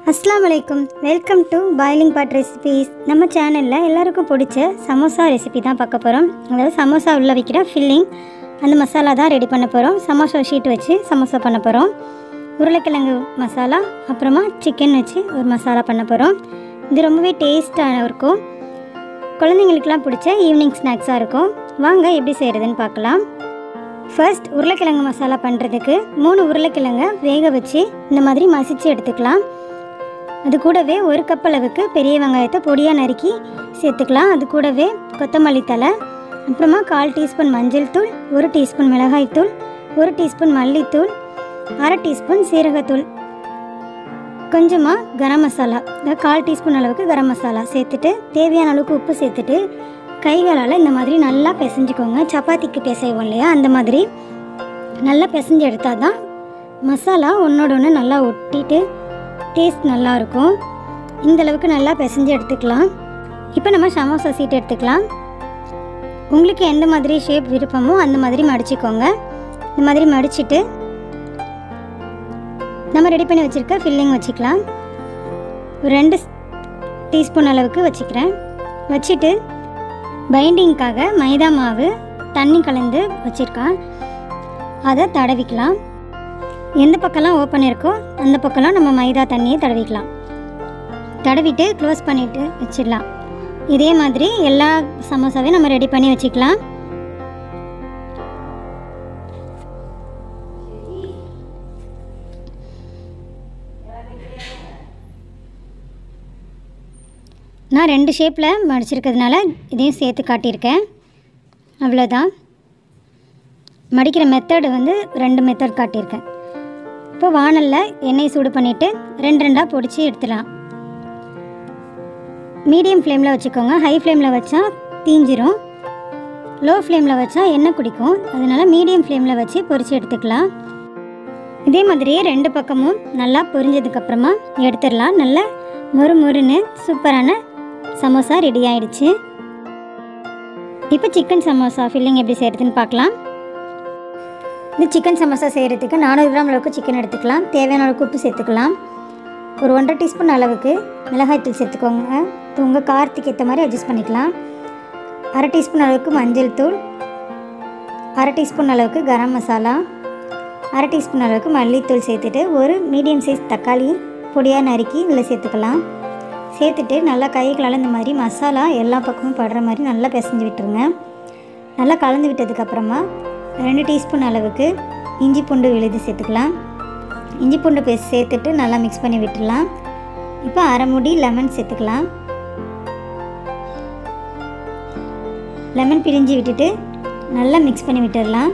அஸ்லாம் வலைக்கும் welcome to boiling pot recipes நம்ம சேனலில் எல்லாருக்கும் பிடிச்ச சமோசா ரெசிபி தான் பார்க்க போகிறோம் அதாவது சமோசா உள்ள வைக்கிற ஃபில்லிங் அந்த மசாலா தான் ரெடி பண்ண போகிறோம் சமோசா ஷீட் வச்சு சமோசா பண்ண போகிறோம் உருளைக்கிழங்கு மசாலா அப்புறமா சிக்கன் வச்சு ஒரு மசாலா பண்ண போகிறோம் இது ரொம்பவே டேஸ்ட்டாக இருக்கும் குழந்தைங்களுக்குலாம் பிடிச்ச ஈவினிங் ஸ்நாக்ஸாக இருக்கும் வாங்க எப்படி செய்கிறதுன்னு பார்க்கலாம் ஃபர்ஸ்ட் உருளைக்கிழங்கு மசாலா பண்ணுறதுக்கு மூணு உருளைக்கிழங்க வேக வச்சு இந்த மாதிரி மசிச்சு எடுத்துக்கலாம் அது கூடவே ஒரு கப் அளவுக்கு பெரிய வெங்காயத்தை பொடியாக நறுக்கி சேர்த்துக்கலாம் அது கூடவே கொத்தமல்லி தழை அப்புறமா கால் டீஸ்பூன் மஞ்சள் தூள் ஒரு டீஸ்பூன் மிளகாய் தூள் ஒரு டீஸ்பூன் மல்லித்தூள் அரை டீஸ்பூன் சீரகத்தூள் கொஞ்சமாக கரம் மசாலா அதாவது கால் டீஸ்பூன் அளவுக்கு கரம் மசாலா சேர்த்துட்டு தேவையான அளவுக்கு உப்பு சேர்த்துட்டு கைகளால் இந்த மாதிரி நல்லா பிசைஞ்சுக்கோங்க சப்பாத்திக்கு பிசைவோம் இல்லையா அந்த மாதிரி நல்லா பிசைஞ்சு எடுத்தால் தான் மசாலா ஒன்றோட ஒன்று நல்லா ஒட்டிட்டு டேஸ்ட் நல்லாயிருக்கும் இந்த அளவுக்கு நல்லா பிசைஞ்சு எடுத்துக்கலாம் இப்போ நம்ம சமோசா சீட் எடுத்துக்கலாம் உங்களுக்கு எந்த மாதிரி ஷேப் விருப்பமோ அந்த மாதிரி மடிச்சுக்கோங்க இந்த மாதிரி மடிச்சிட்டு நம்ம ரெடி பண்ணி வச்சுருக்க ஃபில்லிங் வச்சுக்கலாம் ஒரு ரெண்டு டீஸ்பூன் அளவுக்கு வச்சுக்கிறேன் வச்சுட்டு பைண்டிங்க்காக மைதா மாவு தண்ணி கலந்து வச்சுருக்கேன் அதை தடவிக்கலாம் எந்த பக்கம்லாம் ஓப்பன் இருக்கோ அந்த பக்கம்லாம் நம்ம மைதா தண்ணியை தடவிக்கலாம் தடவிட்டு க்ளோஸ் பண்ணிவிட்டு வச்சிடலாம் இதே மாதிரி எல்லா சமோசாவையும் நம்ம ரெடி பண்ணி வச்சுக்கலாம் நான் ரெண்டு ஷேப்பில் மடிச்சிருக்கிறதுனால இதையும் சேர்த்து காட்டியிருக்கேன் அவ்வளோதான் மடிக்கிற மெத்தடு வந்து ரெண்டு மெத்தட் காட்டியிருக்கேன் இப்போ வானலில் எண்ணெய் சூடு பண்ணிவிட்டு ரெண்டு ரெண்டாக பொடிச்சு எடுத்துடலாம் மீடியம் ஃப்ளேமில் வச்சுக்கோங்க ஹை ஃப்ளேமில் வச்சா தீஞ்சிரும் லோ ஃப்ளேமில் வச்சா எண்ணெய் குடிக்கும் அதனால் மீடியம் ஃப்ளேமில் வச்சு பொரிச்சு எடுத்துக்கலாம் இதே மாதிரியே ரெண்டு பக்கமும் நல்லா பொரிஞ்சதுக்கப்புறமா எடுத்துடலாம் நல்ல மொறு மொறுன்னு சூப்பரான சமோசா ரெடி ஆயிடுச்சு இப்போ சிக்கன் சமோசா ஃபில்லிங் எப்படி செய்கிறதுன்னு பார்க்கலாம் இந்த சிக்கன் சமோசா செய்கிறதுக்கு நானூறு கிராம் அளவுக்கு சிக்கன் எடுத்துக்கலாம் தேவையான அளவுக்கு உப்பு சேர்த்துக்கலாம் ஒரு ஒன்றரை டீஸ்பூன் அளவுக்கு மிளகாய்த்தூள் சேர்த்துக்கோங்க இது உங்கள் காரத்துக்கு ஏற்ற மாதிரி அட்ஜஸ்ட் பண்ணிக்கலாம் அரை டீஸ்பூன் அளவுக்கு மஞ்சள் தூள் அரை டீஸ்பூன் அளவுக்கு கரம் மசாலா அரை டீஸ்பூன் அளவுக்கு மல்லித்தூள் சேர்த்துட்டு ஒரு மீடியம் சைஸ் தக்காளி பொடியாக நறுக்கி இதில் சேர்த்துக்கலாம் சேர்த்துட்டு நல்லா கைகளால் இந்த மாதிரி மசாலா எல்லா பக்கமும் படுற மாதிரி நல்லா பிசைஞ்சு விட்டுருங்க நல்லா கலந்து விட்டதுக்கப்புறமா ரெண்டு டீஸ்பூன் அளவுக்கு இஞ்சி பூண்டு விழுது சேர்த்துக்கலாம் இஞ்சி பூண்டு பேஸ்ட் சேர்த்துட்டு நல்லா மிக்ஸ் பண்ணி விட்டுடலாம் இப்போ அரை முடி லெமன் சேர்த்துக்கலாம் லெமன் பிரிஞ்சு விட்டுட்டு நல்லா மிக்ஸ் பண்ணி விட்டுடலாம்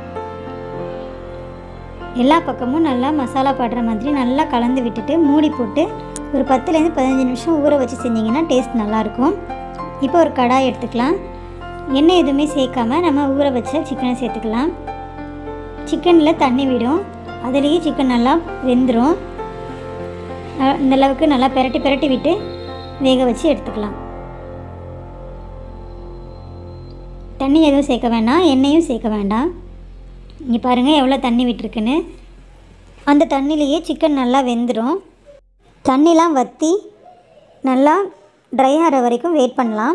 எல்லா பக்கமும் நல்லா மசாலா படுற மாதிரி நல்லா கலந்து விட்டுட்டு மூடி போட்டு ஒரு பத்துலேருந்து பதினஞ்சு நிமிஷம் ஊற வச்சு செஞ்சிங்கன்னா டேஸ்ட் நல்லாயிருக்கும் இப்போ ஒரு கடாய் எடுத்துக்கலாம் எண்ணெய் எதுவுமே சேர்க்காம நம்ம ஊற வச்ச சிக்கனை சேர்த்துக்கலாம் சிக்கனில் தண்ணி விடும் அதுலேயே சிக்கன் நல்லா வெந்துடும் இந்த அளவுக்கு நல்லா பெரட்டி பெரட்டி விட்டு வேக வச்சு எடுத்துக்கலாம் தண்ணி எதுவும் சேர்க்க வேண்டாம் எண்ணெயும் சேர்க்க வேண்டாம் இங்கே பாருங்கள் எவ்வளோ தண்ணி விட்டுருக்குன்னு அந்த தண்ணிலேயே சிக்கன் நல்லா வெந்துடும் தண்ணிலாம் வற்றி நல்லா ட்ரை ஆகிற வரைக்கும் வெயிட் பண்ணலாம்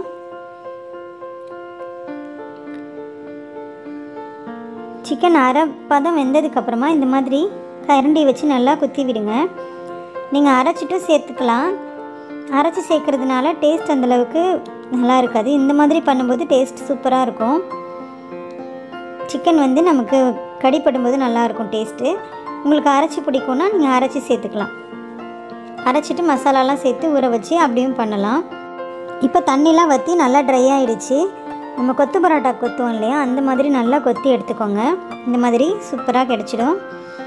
சிக்கன் அரை பதம் வெந்ததுக்கப்புறமா இந்த மாதிரி கரண்டி வச்சு நல்லா குத்தி விடுங்க நீங்கள் அரைச்சிட்டும் சேர்த்துக்கலாம் அரைச்சி சேர்க்குறதுனால டேஸ்ட் அந்தளவுக்கு நல்லா இருக்காது இந்த மாதிரி பண்ணும்போது டேஸ்ட் சூப்பராக இருக்கும் சிக்கன் வந்து நமக்கு கடிப்படும்போது நல்லாயிருக்கும் டேஸ்ட்டு உங்களுக்கு அரைச்சி பிடிக்கும்னா நீங்கள் அரைச்சி சேர்த்துக்கலாம் அரைச்சிட்டு மசாலாலாம் சேர்த்து ஊற வச்சு அப்படியும் பண்ணலாம் இப்போ தண்ணிலாம் வற்றி நல்லா ட்ரை ஆகிடுச்சு நம்ம கொத்து பரோட்டா கொத்துவோம் இல்லையா அந்த மாதிரி நல்லா கொத்தி எடுத்துக்கோங்க இந்த மாதிரி சூப்பராக கிடச்சிடும்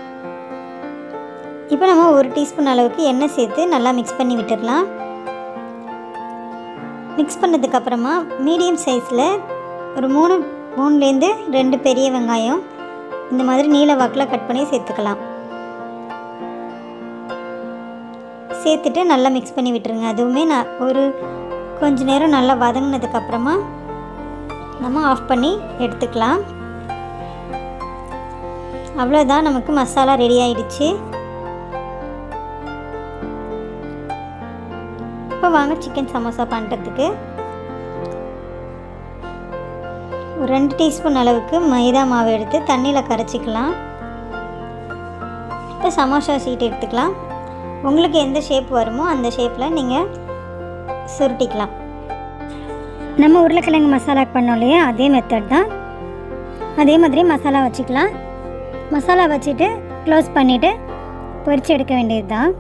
இப்போ நம்ம ஒரு டீஸ்பூன் அளவுக்கு எண்ணெய் சேர்த்து நல்லா மிக்ஸ் பண்ணி விட்டுடலாம் மிக்ஸ் பண்ணதுக்கப்புறமா மீடியம் சைஸில் ஒரு மூணு மூணுலேருந்து ரெண்டு பெரிய வெங்காயம் இந்த மாதிரி நீல வாக்கில் கட் பண்ணி சேர்த்துக்கலாம் சேர்த்துட்டு நல்லா மிக்ஸ் பண்ணி விட்டுருங்க அதுவுமே நான் ஒரு கொஞ்ச நேரம் நல்லா வதங்கினதுக்கப்புறமா நம்ம ஆஃப் பண்ணி எடுத்துக்கலாம் அவ்வளோதான் நமக்கு மசாலா ரெடி ஆயிடுச்சு இப்போ வாங்க சிக்கன் சமோசா பண்ணுறதுக்கு ஒரு ரெண்டு டீஸ்பூன் அளவுக்கு மைதா மாவு எடுத்து தண்ணியில் கரைச்சிக்கலாம் இப்போ சமோசா ஷீட் எடுத்துக்கலாம் உங்களுக்கு எந்த ஷேப் வருமோ அந்த ஷேப்பில் நீங்கள் சுருட்டிக்கலாம் நம்ம உருளைக்கிழங்கு மசாலா பண்ணோம் இல்லையா அதே மெத்தட் தான் அதே மாதிரி மசாலா வச்சுக்கலாம் மசாலா வச்சுட்டு க்ளோஸ் பண்ணிவிட்டு பொரிச்சு எடுக்க வேண்டியது தான்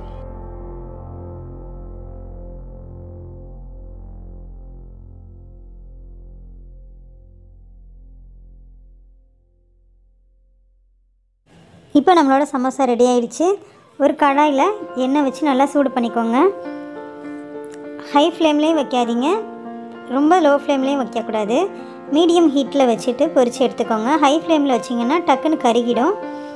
இப்போ நம்மளோட சமோசா ரெடி ஆயிடுச்சு ஒரு கடாயில் எண்ணெய் வச்சு நல்லா சூடு பண்ணிக்கோங்க ஹை ஃப்ளேம்லேயும் வைக்காதீங்க ரொம்ப லோ ஃப்ளேம்லேயும் வைக்கக்கூடாது மீடியம் ஹீட்டில் வச்சுட்டு பொரித்து எடுத்துக்கோங்க ஹை ஃப்ளேமில் வச்சிங்கன்னா டக்குன்னு கருகிடும்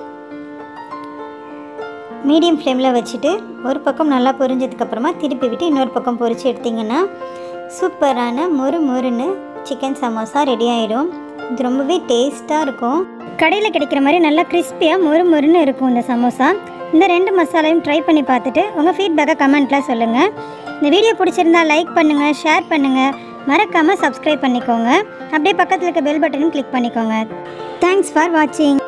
மீடியம் ஃப்ளேமில் வச்சுட்டு ஒரு பக்கம் நல்லா பொரிஞ்சதுக்கப்புறமா திருப்பி விட்டு இன்னொரு பக்கம் பொரித்து எடுத்திங்கன்னா சூப்பரான மொறு மொறுன்னு சிக்கன் சமோசா ரெடி ஆகிடும் இது ரொம்பவே டேஸ்ட்டாக இருக்கும் கடையில் கிடைக்கிற மாதிரி நல்லா கிறிஸ்பியாக மொறு மொறுன்னு இருக்கும் இந்த சமோசா இந்த ரெண்டு மசாலையும் ட்ரை பண்ணி பார்த்துட்டு உங்கள் ஃபீட்பேக்கை கமெண்ட்டில் சொல்லுங்கள் இந்த வீடியோ பிடிச்சிருந்தா லைக் பண்ணுங்கள் ஷேர் பண்ணுங்கள் மறக்காமல் சப்ஸ்கிரைப் பண்ணிக்கோங்க அப்படியே பக்கத்தில் இருக்க பெல் பட்டனும் கிளிக் பண்ணிக்கோங்க தேங்க்ஸ் ஃபார் வாட்சிங்